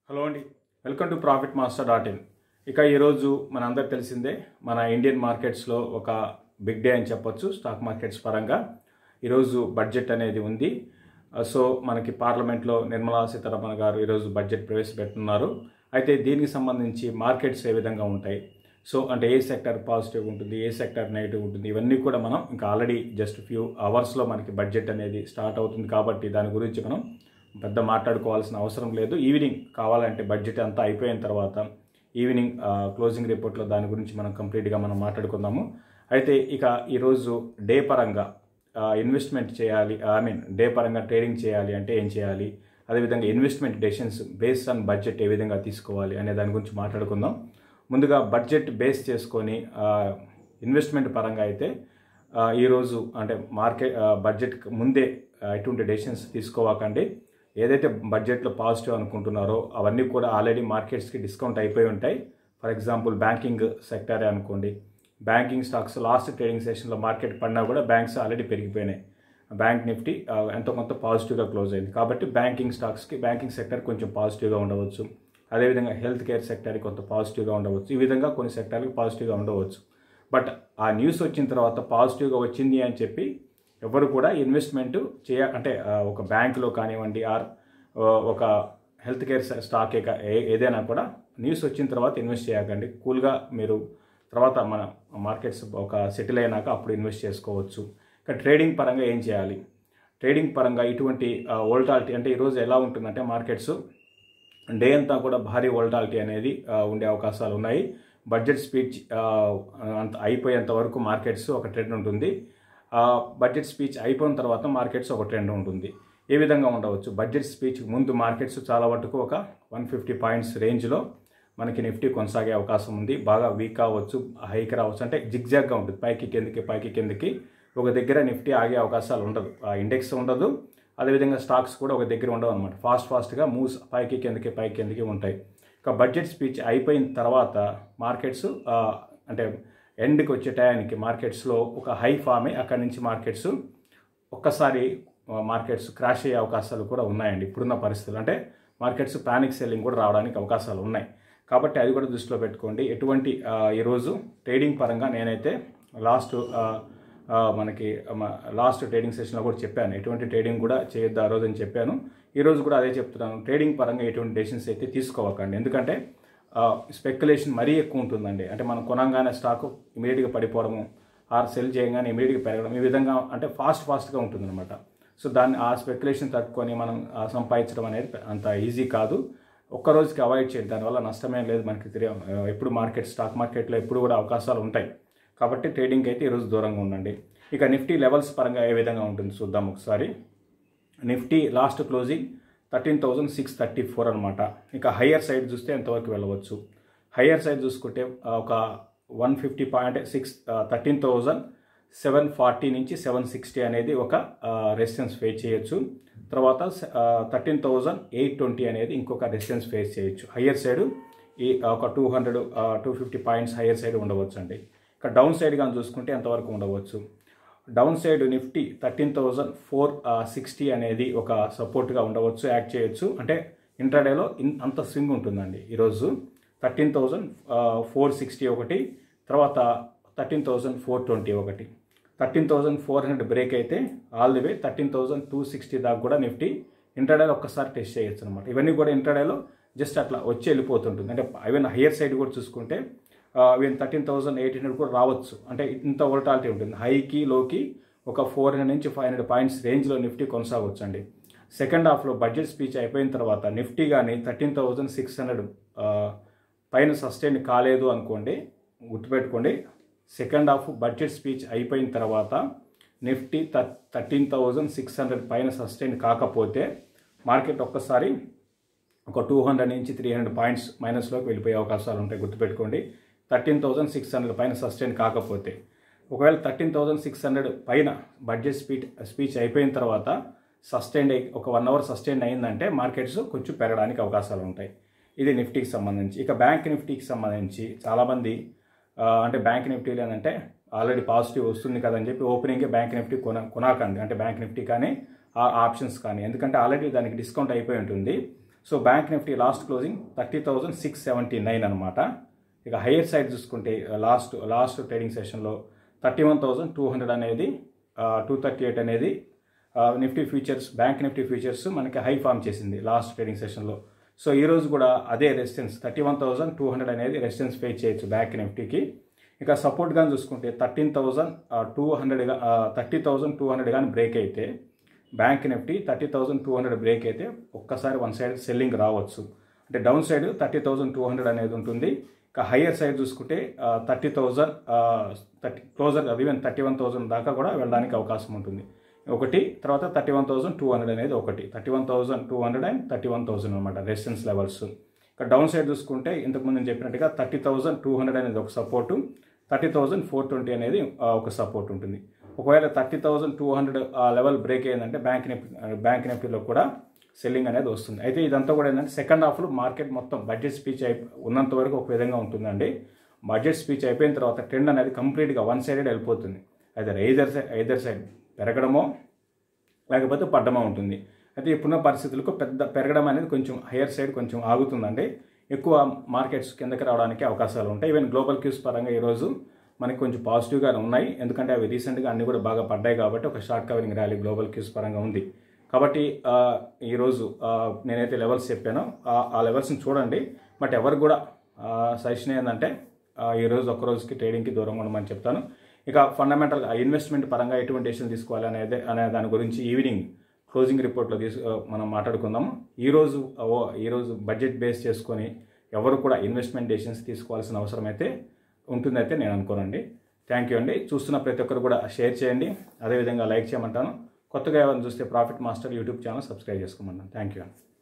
hello అండి welcome to profit master dot in ఇక ఈరోజు మనందరికి తెలిసిందే మన ఇండియన్ మార్కెట్స్లో ఒక బిగ్ డే అని చెప్పొచ్చు స్టాక్ మార్కెట్స్ పరంగా ఈరోజు బడ్జెట్ అనేది ఉంది సో మనకి పార్లమెంట్లో నిర్మలా సీతారామన్ గారు ఈరోజు బడ్జెట్ ప్రవేశపెడుతున్నారు అయితే దీనికి సంబంధించి మార్కెట్స్ ఏ విధంగా ఉంటాయి సో అంటే ఏ సెక్టర్ పాజిటివ్ ఉంటుంది ఏ సెక్టర్ నెగిటివ్ ఉంటుంది ఇవన్నీ కూడా మనం ఇంకా ఆల్రెడీ జస్ట్ ఫ్యూ అవర్స్లో మనకి బడ్జెట్ అనేది స్టార్ట్ అవుతుంది కాబట్టి దాని గురించి మనం పెద్ద మాట్లాడుకోవాల్సిన అవసరం లేదు ఈవినింగ్ కావాలంటే బడ్జెట్ అంతా అయిపోయిన తర్వాత ఈవినింగ్ క్లోజింగ్ రిపోర్ట్లో దాని గురించి మనం కంప్లీట్గా మనం మాట్లాడుకుందాము అయితే ఇక ఈరోజు డే పరంగా ఇన్వెస్ట్మెంట్ చేయాలి ఐ మీన్ డే పరంగా ట్రేడింగ్ చేయాలి అంటే ఏం చేయాలి అదేవిధంగా investment decisions based on budget ఏ విధంగా తీసుకోవాలి అనే దాని గురించి మాట్లాడుకుందాం ముందుగా బడ్జెట్ బేస్ చేసుకొని ఇన్వెస్ట్మెంట్ పరంగా అయితే ఆ, ఈరోజు అంటే మార్కెట్ బడ్జెట్ ముందే ఆ, ఎటువంటి డెసిషన్స్ తీసుకోవాకండి ఏదైతే బడ్జెట్లో పాజిటివ్ అనుకుంటున్నారో అవన్నీ కూడా ఆల్రెడీ మార్కెట్స్కి డిస్కౌంట్ అయిపోయి ఉంటాయి ఫర్ ఎగ్జాంపుల్ బ్యాంకింగ్ సెక్టరే అనుకోండి బ్యాంకింగ్ స్టాక్స్ లాస్ట్ ట్రేడింగ్ సెషన్లో మార్కెట్ పడినా కూడా బ్యాంక్స్ ఆల్రెడీ పెరిగిపోయినాయి బ్యాంక్ నిఫ్టీ ఆ, ఎంతో కొంత పాజిటివ్గా క్లోజ్ అయింది కాబట్టి బ్యాంకింగ్ స్టాక్స్కి బ్యాంకింగ్ సెక్టర్ కొంచెం పాజిటివ్గా ఉండవచ్చు అదేవిధంగా హెల్త్ కేర్ సెక్టర్కి కొంత పాజిటివ్గా ఉండవచ్చు ఈ విధంగా కొన్ని సెక్టర్కి పాజిటివ్గా ఉండవచ్చు బట్ ఆ న్యూస్ వచ్చిన తర్వాత పాజిటివ్గా వచ్చింది అని చెప్పి ఎవరు కూడా ఇన్వెస్ట్మెంట్ చేయ అంటే ఆ, ఒక బ్యాంకులో కానివ్వండి ఆర్ ఆ, ఒక హెల్త్ కేర్ స్టాక్ ఏదైనా కూడా న్యూస్ వచ్చిన తర్వాత ఇన్వెస్ట్ చేయకండి కూల్గా మీరు తర్వాత మన మార్కెట్స్ ఒక సెటిల్ అయినాక అప్పుడు ఇన్వెస్ట్ చేసుకోవచ్చు ఇక ట్రేడింగ్ పరంగా ఏం చేయాలి ట్రేడింగ్ పరంగా ఇటువంటి వోల్టాలిటీ అంటే ఈరోజు ఎలా ఉంటుందంటే మార్కెట్స్ డే అంతా కూడా భారీ వోల్టాలిటీ అనేది ఆ, ఉండే అవకాశాలు ఉన్నాయి బడ్జెట్ స్పీచ్ ఆ, అంత అయిపోయేంత వరకు మార్కెట్స్ ఒక ట్రెండ్ ఉంటుంది ఆ, బడ్జెట్ స్పీచ్ అయిపోయిన తర్వాత మార్కెట్స్ ఒక ట్రెండ్ ఉంటుంది ఏ విధంగా ఉండవచ్చు బడ్జెట్ స్పీచ్ ముందు మార్కెట్స్ చాలా మటుకు ఒక వన్ ఫిఫ్టీ పాయింట్స్ రేంజ్లో మనకి నిఫ్టీ కొనసాగే అవకాశం ఉంది బాగా వీక్ అవ్వచ్చు హైకి రావచ్చు అంటే జిగ్జాగ్గా ఉంటుంది పైకి కిందకి పైకి కిందకి ఒక దగ్గర నిఫ్టీ ఆగే అవకాశాలు ఉండదు ఆ ఇండెక్స్ ఉండదు అదేవిధంగా స్టాక్స్ కూడా ఒక దగ్గర ఉండవు అనమాట ఫాస్ట్ ఫాస్ట్గా మూవ్స్ పైకి కిందకి పైకి కిందకి ఉంటాయి ఇక బడ్జెట్ స్పీచ్ అయిపోయిన తర్వాత మార్కెట్స్ ఆ, అంటే ఎండ్కి వచ్చే టయానికి మార్కెట్స్లో ఒక హై ఫామ్ అయ్యి అక్కడి నుంచి మార్కెట్స్ ఒక్కసారి ఆ, మార్కెట్స్ క్రాష్ అయ్యే అవకాశాలు కూడా ఉన్నాయండి ఇప్పుడున్న పరిస్థితులు అంటే మార్కెట్స్ పానిక్ సెల్లింగ్ కూడా రావడానికి అవకాశాలు ఉన్నాయి కాబట్టి అది కూడా దృష్టిలో పెట్టుకోండి ఎటువంటి ఆ, ఈరోజు ట్రేడింగ్ పరంగా నేనైతే లాస్ట్ ఆ, ఆ, మనకి మ- లాస్ట్ ట్రేడింగ్ సెషన్లో కూడా చెప్పాను ఎటువంటి ట్రేడింగ్ కూడా చేయొద్దు ఆ రోజు అని చెప్పాను ఈ రోజు కూడా అదే చెప్తున్నాను ట్రేడింగ్ పరంగా ఎటువంటి డెసిషన్స్ అయితే తీసుకోవకండి ఎందుకంటే స్పెక్యులేషన్ మరీ ఎక్కువ ఉంటుందండి అంటే మనం కొనంగానే స్టాక్ ఇమీడియట్గా పడిపోవడము ఆర్ సెల్ చేయగానే ఇమీడియట్గా పెరగడం ఈ విధంగా అంటే ఫాస్ట్ ఫాస్ట్గా ఉంటుందన్నమాట సో దాన్ని ఆ స్పెక్యులేషన్ తట్టుకొని మనం ఆ, సంపాదించడం అనేది అంత ఈజీ కాదు ఒక్క రోజుకి అవాయిడ్ చేయండి దానివల్ల నష్టమేం లేదు మనకి తెలియ ఎప్పుడు మార్కెట్ స్టాక్ మార్కెట్లో ఎప్పుడు కూడా అవకాశాలు ఉంటాయి కాబట్టి ట్రేడింగ్ అయితే ఈరోజు దూరంగా ఉండండి ఇక నిఫ్టీ లెవెల్స్ పరంగా ఏ విధంగా ఉంటుంది చూద్దాం ఒకసారి Nifty last closing thirteen thousand six thirty four అనమాట ఇక హయ్యర్ సైడ్ చూస్తే ఎంతవరకు వెళ్ళవచ్చు హయ్యర్ సైడ్ చూసుకుంటే ఆ, ఒక one fifty point six thirteen thousand seven forty నుంచి సెవెన్ సిక్స్టీ అనేది ఒక రెసిస్టెన్స్ ఫేస్ చేయొచ్చు తర్వాత థర్టీన్ థౌజండ్ ఎయిట్ ట్వంటీ అనేది ఇంకొక రెసిస్టెన్స్ ఫేస్ చేయొచ్చు హయ్యర్ సైడ్ ఈ ఒక two hundred two fifty points higher side ఉండవచ్చు అండి ఇక డౌన్ సైడ్ కానీ చూసుకుంటే ఎంతవరకు ఉండవచ్చు down side Nifty thirteen thousand four sixty అనేది ఒక సపోర్ట్గా ఉండవచ్చు యాక్ట్ చేయొచ్చు అంటే ఇంట్రాడేలో ఇన్ అంత స్వింగ్ ఉంటుందండి ఈరోజు థర్టీన్ థౌజండ్ ఫోర్ సిక్స్టీ ఒకటి తర్వాత థర్టీన్ థౌజండ్ ఫోర్ ట్వంటీ ఒకటి thirteen thousand four hundred break అయితే all the way thirteen thousand two sixty దాకా కూడా నిఫ్టీ ఇంట్రాడేలో ఒక్కసారి టెస్ట్ చేయొచ్చు అనమాట ఇవన్నీ కూడా ఇంట్రాడేలో జస్ట్ అట్లా వచ్చి వెళ్ళిపోతుంటుంది అంటే ఈవెన్ హయ్యర్ సైడ్ కూడా చూసుకుంటే even thirteen thousand eight hundred కూడా రావచ్చు అంటే ఇంత వోల్టాలిటీ ఉంటుంది హైకి లోకి ఒక ఫోర్ హండ్రెడ్ నుంచి ఫైవ్ హండ్రెడ్ పాయింట్స్ రేంజ్లో నిఫ్టీ కొనసాగవచ్చు అండి సెకండ్ హాఫ్లో బడ్జెట్ స్పీచ్ అయిపోయిన తర్వాత నిఫ్టీ కానీ థర్టీన్ థౌజండ్ సిక్స్ హండ్రెడ్ పైన సస్టైన్ కాలేదు అనుకోండి గుర్తుపెట్టుకోండి సెకండ్ హాఫ్ బడ్జెట్ స్పీచ్ అయిపోయిన తర్వాత Nifty thirteen thousand six hundred పైన సస్టైన్ కాకపోతే మార్కెట్ ఒక్కసారి ఒక టూ హండ్రెడ్ నుంచి త్రీ హండ్రెడ్ పాయింట్స్ మైనస్లోకి వెళ్ళిపోయే అవకాశాలు ఉంటాయి గుర్తుపెట్టుకోండి థర్టీన్ థౌజండ్ సిక్స్ హండ్రెడ్ పైన సస్టైన్ కాకపోతే ఒకవేళ థర్టీన్ థౌజండ్ సిక్స్ హండ్రెడ్ పైన బడ్జెట్ స్పీచ్ స్పీచ్ అయిపోయిన తర్వాత సస్టైన్ అయి ఒక వన్ అవర్ సస్టైన్ అయిందంటే మార్కెట్స్ కొంచెం పెరగడానికి అవకాశాలు ఉంటాయి ఇది నిఫ్టీకి సంబంధించి ఇక బ్యాంక్ నిఫ్టీకి సంబంధించి చాలామంది ఆ, అంటే బ్యాంక్ నిఫ్టీలు ఏంటంటే ఆల్రెడీ పాజిటివ్ వస్తుంది కదని చెప్పి ఓపెనింగే బ్యాంక్ నిఫ్టీ కొన కొనాకండి అంటే బ్యాంక్ నిఫ్టీ కానీ ఆ ఆప్షన్స్ కానీ ఎందుకంటే ఆల్రెడీ దానికి డిస్కౌంట్ అయిపోయి ఉంటుంది so bank Nifty last closing thirty thousand six seventy nine అనమాట ఇక హైయర్ సైడ్ చూసుకుంటే లాస్ట్ లాస్ట్ ట్రేడింగ్ సెషన్లో thirty one thousand two hundred అనేది టూ థర్టీ ఎయిట్ అనేది Nifty futures bank Nifty futures మనకి హై ఫామ్ చేసింది లాస్ట్ ట్రేడింగ్ సెషన్లో so ఈ రోజు కూడా అదే resistance thirty one thousand two hundred అనేది రెసిస్టెన్స్ ఫేస్ చేయొచ్చు బ్యాంక్ నిఫ్టీకి ఇక సపోర్ట్ కానీ చూసుకుంటే thirteen thousand two హండ్రెడ్గా thirty thousand two hundred కానీ బ్రేక్ అయితే bank Nifty thirty thousand two hundred break అయితే ఒక్కసారి వన్ సైడ్ సెల్లింగ్ రావచ్చు అంటే down side thirty thousand two hundred అనేది ఉంటుంది ఇక హయ్యర్ సైడ్ చూసుకుంటే thirty thousand thirty closer even thirty one thousand దాకా కూడా వెళ్ళడానికి అవకాశం ఉంటుంది ఒకటి తర్వాత thirty one thousand two hundred అనేది ఒకటి thirty one thousand two hundred and thirty one thousand అనమాట రెసిస్టెన్స్ లెవెల్స్ ఇక డౌన్ సైడ్ చూసుకుంటే ఇంతకుముందు నేను చెప్పినట్టుగా థర్టీ థౌసండ్ టూ హండ్రెడ్ అనేది ఒక support thirty thousand four twenty అనేది ఆ, ఒక సపోర్ట్ ఉంటుంది ఒకవేళ థర్టీ థౌసండ్ టూ హండ్రెడ్ ఆ లెవెల్ బ్రేక్ అయిందంటే బ్యాంక్ నిఫ్టీ బ్యాంక్ నిఫ్టీలో కూడా సెల్లింగ్ అనేది వస్తుంది అయితే ఇదంతా కూడా ఏంటంటే సెకండ్ హాఫ్లో మార్కెట్ మొత్తం బడ్జెట్ స్పీచ్ అయి ఉన్నంత వరకు ఒక విధంగా ఉంటుందండి బడ్జెట్ స్పీచ్ అయిపోయిన తర్వాత ట్రెండ్ అనేది కంప్లీట్గా వన్ సైడెడ్ వెళ్ళిపోతుంది అయితే ఐదర్ సైడ్ ఐదర్ సైడ్ పెరగడమో లేకపోతే పడ్డమా ఉంటుంది అయితే ఇప్పుడున్న పరిస్థితులకు పెద్ద పెరగడం అనేది కొంచెం హయ్యర్ సైడ్ కొంచెం ఆగుతుందండి ఎక్కువ మార్కెట్స్ కిందకి రావడానికి అవకాశాలు ఉంటాయి ఈవెన్ గ్లోబల్ క్యూస్ పరంగా ఈరోజు మనకి కొంచెం పాజిటివ్గా ఉన్నాయి ఎందుకంటే అవి రీసెంట్గా అన్ని కూడా బాగా పడ్డాయి కాబట్టి ఒక short covering rally global cues పరంగా ఉంది కాబట్టి ఆ, ఈరోజు ఆ, నేనైతే లెవెల్స్ చెప్పానో ఆ- ఆ లెవెల్స్ని చూడండి బట్ ఎవరికి కూడా సజెషన్ ఏంటంటే ఆ, ఈ రోజు ఒక రోజుకి ట్రేడింగ్కి దూరంగా ఉండమని చెప్తాను ఇక ఫండమెంటల్ ఇన్వెస్ట్మెంట్ పరంగా ఎటువంటి డెసిషన్ తీసుకోవాలి అనేది అనే దాని గురించి ఈవినింగ్ క్లోజింగ్ రిపోర్ట్లో తీసు మనం మాట్లాడుకుందాము ఈరోజు ఓ ఈరోజు బడ్జెట్ బేస్ చేసుకొని ఎవరు కూడా ఇన్వెస్ట్మెంట్ డెసిషన్స్ తీసుకోవాల్సిన అవసరం అయితే ఉంటుందైతే నేను అనుకోనండి థ్యాంక్ యూ అండి చూస్తున్న ప్రతి ఒక్కరు కూడా షేర్ చేయండి అదేవిధంగా లైక్ చేయమంటాను కొత్తగా ఎవరైనా చూస్తే profit master YouTube channel subscribe చేసుకోమంటాను థ్యాంక్ యూ అండి